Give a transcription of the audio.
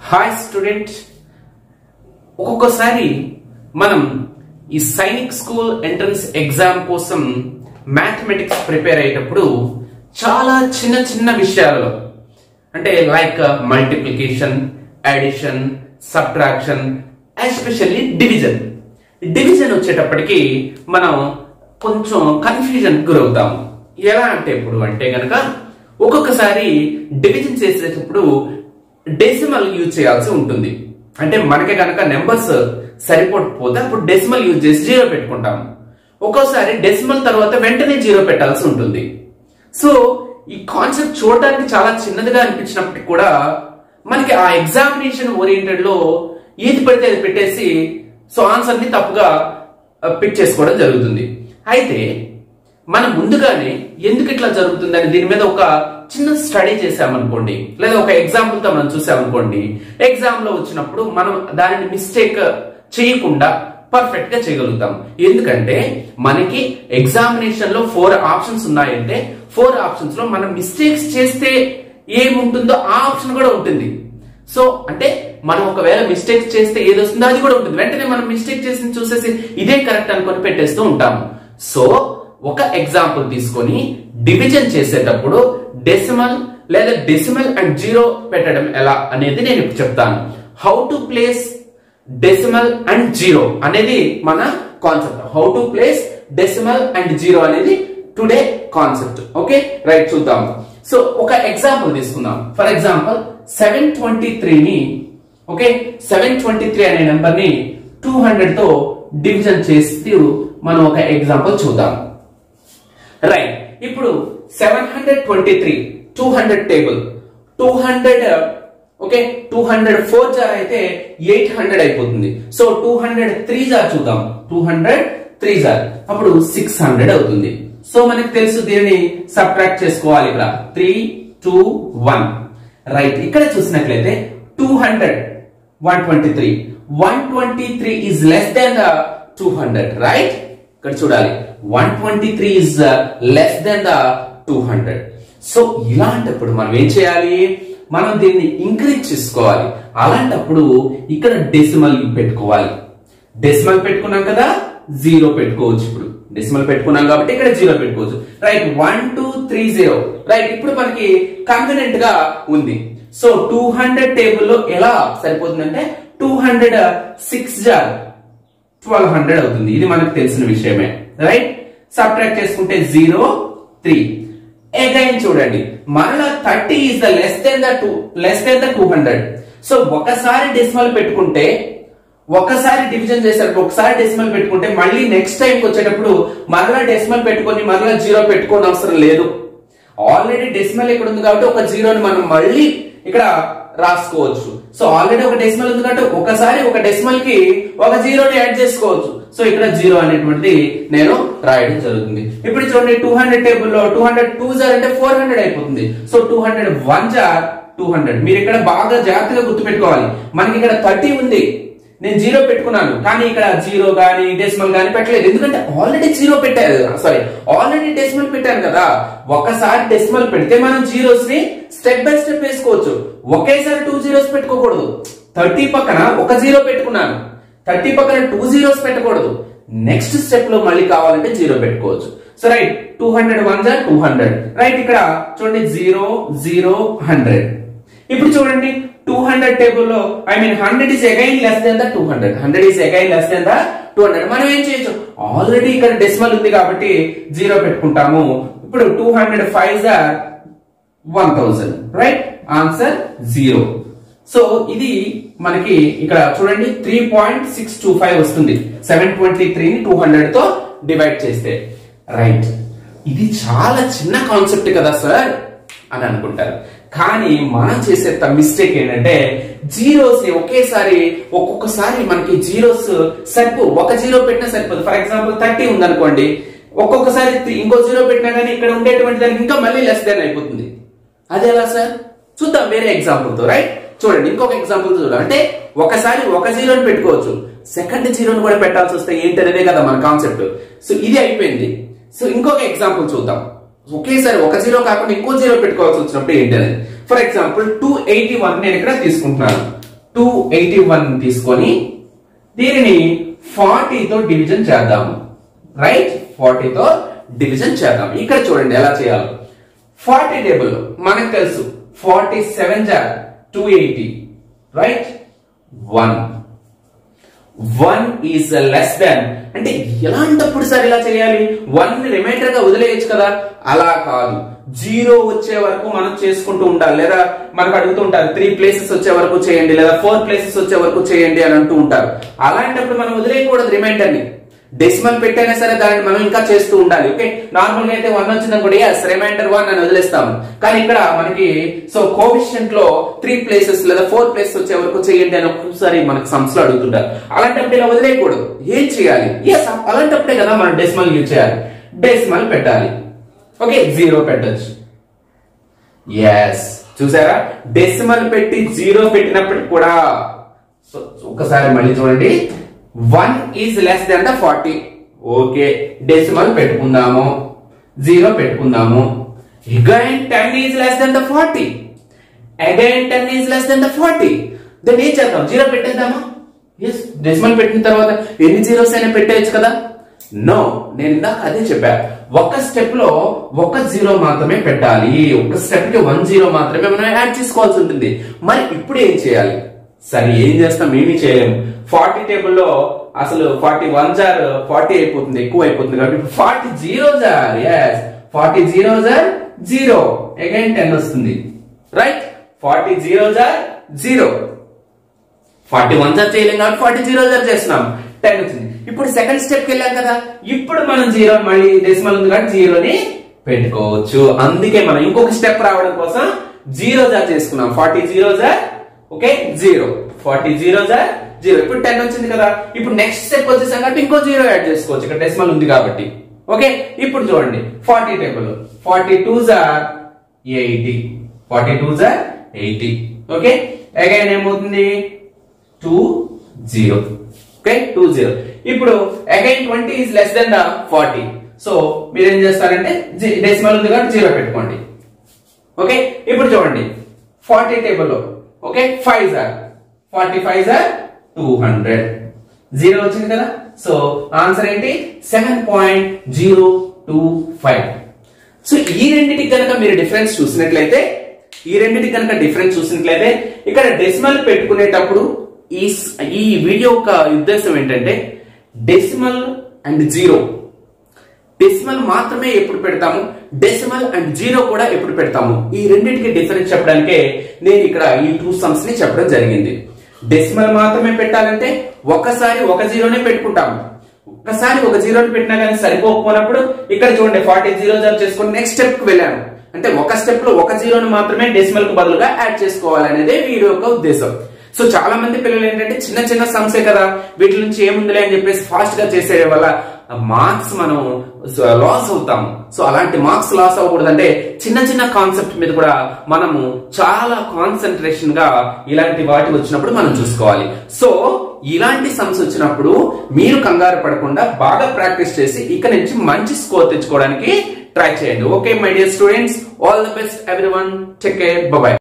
hi student ఒక్కొక్కసారి మనం ఈ సైనిక్ స్కూల్ ఎంట్రన్స్ ఎగ్జామ్ కోసం మ్యాథమెటిక్స్ ప్రిపేర్ అయ్యేటప్పుడు చాలా చిన్న చిన్న విషయాలలో అంటే like multiplication addition subtraction especially division division వచ్చేటప్పటికి మనం కొంచెం కన్ఫ్యూజన్ గురవుతాము ఎలా అంటే ఇప్పుడు అంటే గనక ఒక్కొక్కసారి డివిజన్ చేసేటప్పుడు డెసిమల్ యూజ్ చేయాల్సి ఉంటుంది అంటే మనకి కనుక నెంబర్స్ సరిపోకపోతే అప్పుడు డెసిమల్ యూజ్ చేసి జీరో పెట్టుకుంటాము ఒక్కోసారి డెసిమల్ తర్వాత వెంటనే జీరో పెట్టాల్సి ఉంటుంది సో ఈ కాన్సెప్ట్ చూడడానికి చాలా చిన్నదిగా అనిపించినప్పటికీ కూడా మనకి ఆ ఎగ్జామినేషన్ ఓరియంటెడ్ లో ఏది పడితే అది పెట్టేసి సో ఆన్సర్ ని తప్పుగా పిక్ చేసుకోవడం జరుగుతుంది అయితే మనం ముందుగానే ఎందుకు ఇట్లా జరుగుతుందని దీని మీద ఒక చిన్న స్టడీ చేసామనుకోండి లేదా ఒక ఎగ్జాంపుల్ తో మనం చూసామనుకోండి ఎగ్జామ్ లో వచ్చినప్పుడు మనం దానిని మిస్టేక్ చేయకుండా పర్ఫెక్ట్ గా చేయగలుగుతాం ఎందుకంటే మనకి ఎగ్జామినేషన్ లో ఫోర్ ఆప్షన్స్ ఉన్నాయంటే ఫోర్ ఆప్షన్స్ లో మనం మిస్టేక్స్ చేస్తే ఏముంటుందో ఆ ఆప్షన్ కూడా ఉంటుంది సో అంటే మనం ఒకవేళ మిస్టేక్స్ చేస్తే ఏది వస్తుందో అది కూడా ఉంటుంది వెంటనే మనం మిస్టేక్ చేసి చూసేసి ఇదే కరెక్ట్ అనుకొని పెట్టేస్తూ ఉంటాము సో ఒక ఎగ్జాంపుల్ తీసుకొని డివిజన్ చేసేటప్పుడు డెసిమల్ లేదా డెసిమల్ అండ్ జీరో పెట్టడం ఎలా అనేది నేను ఇప్పుడు చెప్తాను how to place decimal and zero అనేది మన concept how to place decimal and zero అనేది టుడే కాన్సెప్ట్ ఓకే రైట్ చూద్దాం సో ఒక ఎగ్జాంపుల్ తీసుకుందాం ఫర్ ఎగ్జాంపుల్ సెవెన్ ట్వంటీ త్రీని ఓకే సెవెన్ ట్వంటీ త్రీ అనే నెంబర్ ని టూ హండ్రెడ్ తో డివిజన్ చేస్తూ మనం ఒక ఎగ్జాంపుల్ చూద్దాం రైట్ ఇప్పుడు seven hundred twenty three two hundred table two hundred okay two hundred four జార్ అయితే ఎయిట్ హండ్రెడ్ అయిపోతుంది సో టూ హండ్రెడ్ త్రీ జార్ చూద్దాం టూ హండ్రెడ్ త్రీ జార్ అప్పుడు సిక్స్ హండ్రెడ్ అవుతుంది సో మనకి తెలుసు దీనిని సబ్ట్రాక్ట్ చేసుకోవాలి ఇక్కడ త్రీ టూ వన్ రైట్ ఇక్కడ చూసినట్లయితే two hundred one twenty three one twenty three is less than the two hundred right ఇక్కడ చూడాలి one twenty three is less than the two hundred so ఇలాంటప్పుడు మనం ఏం చేయాలి మనం దీన్ని ఇంక్రీజ్ చేసుకోవాలి అలాంటప్పుడు ఇక్కడ డెసిమల్ పెట్టుకోవాలి డెసిమల్ పెట్టుకున్నాం కదా జీరో పెట్టుకోవచ్చు ఇప్పుడు డెసిమల్ పెట్టుకున్నాం కాబట్టి ఇక్కడ జీరో పెట్టుకోవచ్చు right one two three zero right ఇప్పుడు మనకి కన్వీనెంట్ గా ఉంది సో టూ హండ్రెడ్ టేబుల్లో ఎలా సరిపోతుందంటే టూ హండ్రెడ్ సిక్స్ జార్ ట్వెల్వ్ హండ్రెడ్ అవుతుంది ఇది మనకు తెలిసిన విషయమే రైట్ సబ్ట్రాక్ట్ చేసుకుంటే జీరో త్రీ అగైన్ చూడండి మరలా thirty is the less than the two less than the two hundred so ఒకసారి డెసిమల్ పెట్టుకుంటే ఒకసారి డివిజన్ చేసేటప్పుడు ఒకసారి డెసిమల్ పెట్టుకుంటే మళ్ళీ నెక్స్ట్ టైం వచ్చేటప్పుడు మరలా డెసిమల్ పెట్టుకొని మరలా జీరో పెట్టుకోని అవసరం లేదు ఆల్రెడీ డెసిమల్ ఇక్కడ ఉంది కాబట్టి ఒక జీరోని మనం మళ్ళీ ఇక్కడ రాసుకోవచ్చు సో ఆల్రెడీ ఒక డెసిమల్ ఉంది కాబట్టి ఒకసారి ఒక డెసిమల్ కి ఒక జీరోని యాడ్ చేసుకోవచ్చు సో ఇక్కడ జీరో అనేటువంటిది నేను రాయడం జరుగుతుంది ఇప్పుడు చూడండి టూ హండ్రెడ్ టేబుల్ లో టూ హండ్రెడ్ టూ జార్ అంటే ఫోర్ హండ్రెడ్ అయిపోతుంది సో టూ హండ్రెడ్ వన్ జార్ టూ హండ్రెడ్ మీరు ఇక్కడ బాగా జాగ్రత్తగా గుర్తుపెట్టుకోవాలి మనకి ఇక్కడ థర్టీ ఉంది నేను జీరో పెట్టుకున్నాను కానీ ఇక్కడ జీరో గానీ డెసిమల్ గానీ పెట్టలేదు ఎందుకంటే ఆల్రెడీ జీరో పెట్టాను సారీ ఆల్రెడీ డెసిమల్ పెట్టాను కదా ఒకసారి డెసిమల్ పెడితే మనం జీరోస్ ని స్టెప్ బై స్టెప్ వేసుకోవచ్చు ఒకేసారి టూ జీరోస్ పెట్టుకోకూడదు థర్టీ పక్కన ఒక జీరో పెట్టుకున్నాను థర్టీ పక్కన టూ జీరోస్ పెట్టకూడదు నెక్స్ట్ స్టెప్ లో మళ్ళీ కావాలంటే జీరో పెట్టుకోవచ్చు so right two hundred one జార్ టూ హండ్రెడ్ రైట్ ఇక్కడ చూడండి జీరో జీరో హండ్రెడ్ ఇప్పుడు చూడండి టూ హండ్రెడ్ టేబుల్లో I mean hundred is again less than the two hundred hundred is again less than the two hundred మనం ఏం చేయొచ్చు already ఇక్కడ డెసిమల్ ఉంది కాబట్టి జీరో పెట్టుకుంటాము ఇప్పుడు టూ హండ్రెడ్ ఫైవ్ జార్ one thousand right answer zero so ఇది మనకి ఇక్కడ చూడండి three point six two five వస్తుంది సెవెన్ ట్వంటీ త్రీని టూ హండ్రెడ్ తో డివైడ్ చేస్తే రైట్ ఇది చాలా చిన్న కాన్సెప్ట్ కదా సార్ అని అనుకుంటారు కానీ మనం చేసే మిస్టేక్ ఏంటంటే జీరోస్ ని ఒకేసారి ఒక్కొక్కసారి మనకి జీరోస్ సరిపో ఒక జీరో పెట్టినా సరిపోదు ఫర్ ఎగ్జాంపుల్ థర్టీ ఉందనుకోండి ఒక్కొక్కసారి ఇంకో జీరో పెట్టినా కానీ ఇక్కడ ఉండేటువంటి దానికి ఇంకా మళ్ళీ లెస్ దాన్ అయిపోతుంది అది ఎలా సార్ చూద్దాం వేరే ఎగ్జాంపుల్ తో రైట్ చూడండి ఇంకొక ఎగ్జాంపుల్ చూద్దాం అంటే ఒకసారి ఒక జీరోని పెట్టుకోవచ్చు సెకండ్ జీరోని కూడా పెట్టాల్సి వస్తే ఏంటనేదే కదా మన కాన్సెప్ట్ సో ఇది అయిపోయింది సో ఇంకొక ఎగ్జాంపుల్ చూద్దాం ఒకేసారి ఒక జీరో కాకుండా ఇంకో జీరో పెట్టుకోవాల్సి వచ్చినప్పుడు ఏంటి అనేది for example two eighty one నేను ఇక్కడ తీసుకుంటున్నాను టూ ఎయిటీ వన్ తీసుకొని దీనిని ఫార్టీతో డివిజన్ చేద్దాము రైట్ ఫార్టీతో డివిజన్ చేద్దాం ఇక్కడ చూడండి ఎలా చేయాలి ఫార్టీ టేబుల్ మనకు తెలుసు ఫార్టీ సెవెన్ జా two eighty right one one is less than అంటే ఎలాంటప్పుడు సార్ ఇలా చేయాలి వన్ రిమైండర్ గా వదిలేయచ్చు కదా అలా కాదు జీరో వచ్చే వరకు మనం చేసుకుంటూ ఉండాలి లేదా మనకు అడుగుతూ ఉంటారు త్రీ ప్లేసెస్ వచ్చే వరకు చేయండి లేదా ఫోర్ ప్లేసెస్ వచ్చే వరకు చేయండి అని అంటూ ఉంటారు అలాంటప్పుడు మనం వదిలేయకూడదు రిమైండర్ ని డెసిమల్ పెట్టైనా సరే దాన్ని మనం ఇంకా చేస్తూ ఉండాలి ఓకే నార్మల్ గా అయితే వన్ వచ్చింది అనుకోండి ఎస్ రిమైండర్ వన్ అని వదిలేస్తాము కానీ ఇక్కడ మనకి సో కోవిషియంట్ లో త్రీ ప్లేసెస్ లేదా ఫోర్ ప్లేసెస్ వచ్చే వరకు చేయండి అని ఒక్కసారి మనకి సంస్థలు అడుగుతుంటారు అలాంటప్పుడు ఇలా వదిలేయకూడదు ఏం చేయాలి ఎస్ అలాంటప్పుడే కదా మనం డెసిమల్ యూజ్ చేయాలి డెసిమల్ పెట్టాలి ఓకే జీరో పెట్టచ్చు ఎస్ చూసారా డెసిమల్ పెట్టి జీరో పెట్టినప్పటికి కూడా సో ఒకసారి మళ్ళీ చూడండి one is less than the forty okay decimal పెట్టుకుందాము జీరో పెట్టుకుందాము again ten is less than the forty again ten is less than the forty then ఏం చేద్దాం జీరో పెట్టేద్దామా ఎస్ డెసిమల్ పెట్టిన తర్వాత ఎన్ని జీరోస్ అయినా పెట్టేయచ్చు కదా నో నేను ఇందాక అదే చెప్పా ఒక స్టెప్ లో ఒక జీరో మాత్రమే పెట్టాలి ఒక స్టెప్ కి వన్ జీరో మాత్రమే మనం యాడ్ చేసుకోవాల్సి ఉంటుంది మరి ఇప్పుడు ఏం చేయాలి సరే ఏం చేస్తాం ఏమీ చేయలేము ఫార్టీ టేబుల్ లో అసలు ఫార్టీ వన్ జార్ ఫార్టీ అయిపోతుంది ఎక్కువ అయిపోతుంది కాబట్టి ఫార్టీ జీరో జార్ ఎస్ ఫార్టీ జీరో జార్ జీరో అగైన్ టెన్ వస్తుంది రైట్ ఫార్టీ జీరో జార్ జీరో ఫార్టీ వన్ జార్ చేయలేం కాబట్టి ఫార్టీ జీరో జార్ చేస్తున్నాం టెన్ వచ్చింది ఇప్పుడు సెకండ్ స్టెప్ కి వెళ్ళాం కదా ఇప్పుడు మనం జీరో మళ్ళీ డెసిమల్ ఉంది కాబట్టి జీరోని పెట్టుకోవచ్చు అందుకే మనం ఇంకొక స్టెప్ రావడం కోసం జీరో జార్ చేసుకున్నాం ఫార్టీ జీరో జార్ ఓకే జీరో ఫార్టీ జీరో జార్ జీరో ఇప్పుడు టెన్ వచ్చింది కదా ఇప్పుడు నెక్స్ట్ స్టెప్ వచ్చేసాం కాబట్టి ఇంకో జీరో యాడ్ చేసుకోవచ్చు ఇక్కడ డెసిమల్ ఉంది కాబట్టి ఓకే ఇప్పుడు చూడండి ఫార్టీ టేబుల్ ఫార్టీ టూ జార్ ఎయిటీ ఫార్టీ టూ జార్ ఎయిటీ ఓకే అగైన్ ఏమవుతుంది two zero okay two zero ఇప్పుడు again twenty is less than the forty so మీరు ఏం చేస్తారంటే డెసిమల్ ఉంది కాబట్టి జీరో పెట్టుకోండి ఓకే ఇప్పుడు చూడండి ఫార్టీ టేబుల్ ఓకే ఫైవ్ జార్ ఫార్టీ ఫైవ్ జార్ టూ హండ్రెడ్ జీరో వచ్చింది కదా సో ఆన్సర్ ఏంటి seven point zero two five so ఈ రెండింటికి కనుక మీరు డిఫరెన్స్ చూసినట్లయితే ఈ రెండింటికి కనుక డిఫరెన్స్ చూసినట్లయితే ఇక్కడ డెసిమల్ పెట్టుకునేటప్పుడు ఈ స్- ఈ వీడియో యొక్క ఉద్దేశం ఏంటంటే డెసిమల్ అండ్ జీరో డెసిమల్ మాత్రమే ఎప్పుడు పెడతాము డెసిమల్ అండ్ జీరో కూడా ఎప్పుడు పెడతాము ఈ రెండింటికి డిఫరెన్స్ చెప్పడానికే నేను ఇక్కడ ఈ టూ సమ్స్ ని చెప్పడం జరిగింది డెసిమల్ మాత్రమే పెట్టాలంటే ఒకసారి ఒక జీరోనే పెట్టుకుంటాము ఒకసారి ఒక జీరోని పెట్టినా కానీ సరిపోకపోయినప్పుడు ఇక్కడ చూడండి ఫార్టీ జీరో జాబ్ చేసుకుని నెక్స్ట్ స్టెప్ కి వెళ్ళాను అంటే ఒక స్టెప్ లో ఒక జీరోని మాత్రమే డెసిమల్ కు బదులుగా యాడ్ చేసుకోవాలనేదే వీడియో యొక్క ఉద్దేశం సో చాలా మంది పిల్లలు ఏంటంటే చిన్న చిన్న సమ్సే కదా వీటి నుంచి ఏముందిలే అని చెప్పేసి ఫాస్ట్ గా చేసేయడం వల్ల మార్క్స్ మనం లాస్ అవుతాము సో అలాంటి మార్క్స్ లాస్ అవ్వకూడదంటే చిన్న చిన్న కాన్సెప్ట్ మీద కూడా మనము చాలా కాన్సన్ట్రేషన్ గా ఇలాంటి వాటి వచ్చినప్పుడు మనం చూసుకోవాలి సో ఇలాంటి సమ్స్ వచ్చినప్పుడు మీరు కంగారు పడకుండా బాగా ప్రాక్టీస్ చేసి ఇక నుంచి మంచి స్కోర్ తెచ్చుకోవడానికి ట్రై చేయండి okay my dear students all the best everyone take care bye